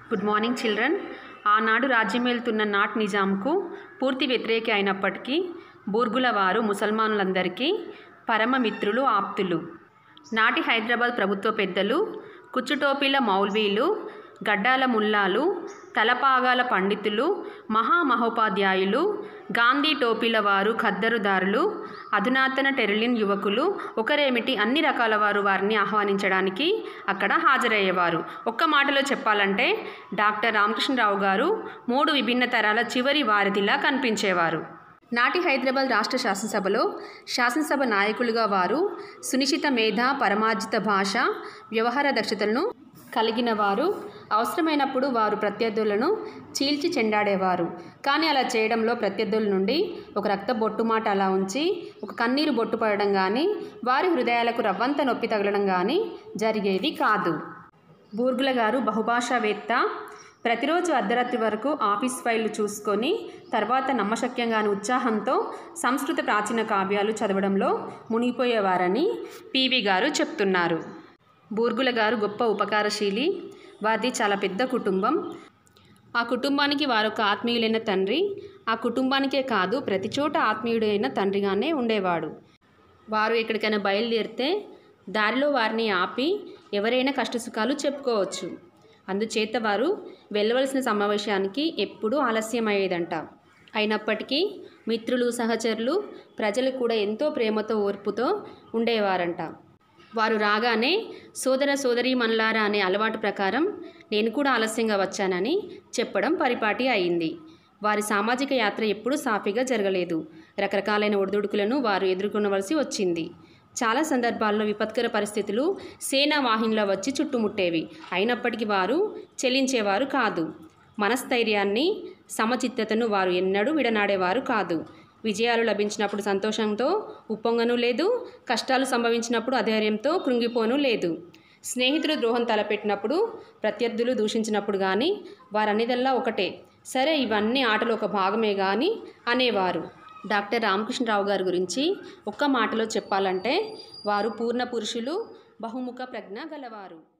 good morning children ఆనాడు రాజ్యమేలుతున్న not నిజాంకు పూర్తి వ్యతిరేకి అయినప్పటికీ బూర్గుల వారు ముసల్మానులందరికీ పరమ మిత్రులు ఆప్తులు నాటి హైదరాబాద్ ప్రభుత్వ పెద్దలు కుచ్చుటోపీల మౌల్వీలు గడ్డాల ముల్లాలు తలపాగాల పండితులు మహామహోపాధ్యాయులు గాంధీ టోపీల వారు ఖద్దరుదారులు అధునాతన టెరిలిన్ యువకులు ఒకరేమిటి అన్ని రకాల వారు వారిని ఆహ్వానించడానికి అక్కడ హాజరయ్యేవారు ఒక్క మాటలో చెప్పాలంటే డాక్టర్ రామకృష్ణరావు గారు మూడు విభిన్న తరాల చివరి వారధిలా కనిపించేవారు నాటి హైదరాబాద్ రాష్ట్ర శాసనసభలో శాసనసభ నాయకులుగా వారు సునిశ్చిత మేధ పరమార్జిత భాష వ్యవహార దక్షతలను కలిగిన వారు అవసరమైనప్పుడు వారు ప్రత్యర్థులను చీల్చి చెండాడేవారు కానీ అలా చేయడంలో ప్రత్యర్థుల నుండి ఒక రక్త బొట్టు మాట అలా ఉంచి ఒక కన్నీరు బొట్టు పడడం కానీ వారి హృదయాలకు రవ్వంత నొప్పి తగలడం కానీ జరిగేది కాదు బూర్గుల గారు బహుభాషావేత్త ప్రతిరోజు అర్ధరాత్రి వరకు ఆఫీస్ ఫైళ్లు చూసుకొని తర్వాత నమ్మశక్యంగాని ఉత్సాహంతో సంస్కృత ప్రాచీన కావ్యాలు చదవడంలో మునిగిపోయేవారని పివి గారు చెప్తున్నారు బూర్గుల గారు గొప్ప ఉపకారశీలి వారిది చాలా పెద్ద కుటుంబం ఆ కుటుంబానికి వారొక ఆత్మీయులైన తండ్రి ఆ కుటుంబానికే కాదు ప్రతి చోట ఆత్మీయుడైన తండ్రిగానే ఉండేవాడు వారు ఎక్కడికైనా బయలుదేరితే దారిలో వారిని ఆపి ఎవరైనా కష్టసుఖాలు చెప్పుకోవచ్చు అందుచేత వారు వెళ్ళవలసిన సమావేశానికి ఎప్పుడూ ఆలస్యమయ్యేదంట అయినప్పటికీ మిత్రులు సహచరులు ప్రజలు కూడా ఎంతో ప్రేమతో ఓర్పుతో ఉండేవారంట వారు రాగానే సోదర సోదరి మనలారా అనే అలవాటు ప్రకారం నేను కూడా ఆలస్యంగా వచ్చానని చెప్పడం పరిపాటి అయింది వారి సామాజిక యాత్ర ఎప్పుడూ సాఫీగా జరగలేదు రకరకాలైన ఒడిదుడుకులను వారు ఎదుర్కొనవలసి వచ్చింది చాలా సందర్భాల్లో విపత్కర పరిస్థితులు సేనా వాహినిలో వచ్చి చుట్టుముట్టేవి అయినప్పటికీ వారు చెల్లించేవారు కాదు మనస్థైర్యాన్ని సమచిత్తతను వారు ఎన్నడూ విడనాడేవారు కాదు విజయాలు లభించినప్పుడు సంతోషంతో ఉప్పొంగను లేదు కష్టాలు సంభవించినప్పుడు అధైర్యంతో కృంగిపోను లేదు స్నేహితులు ద్రోహం తలపెట్టినప్పుడు ప్రత్యర్థులు దూషించినప్పుడు కానీ వారన్నిదల్లా ఒకటే సరే ఇవన్నీ ఆటలో ఒక భాగమే కానీ అనేవారు డాక్టర్ రామకృష్ణరావు గారి గురించి ఒక్క మాటలో చెప్పాలంటే వారు పూర్ణ పురుషులు బహుముఖ ప్రజ్ఞ గలవారు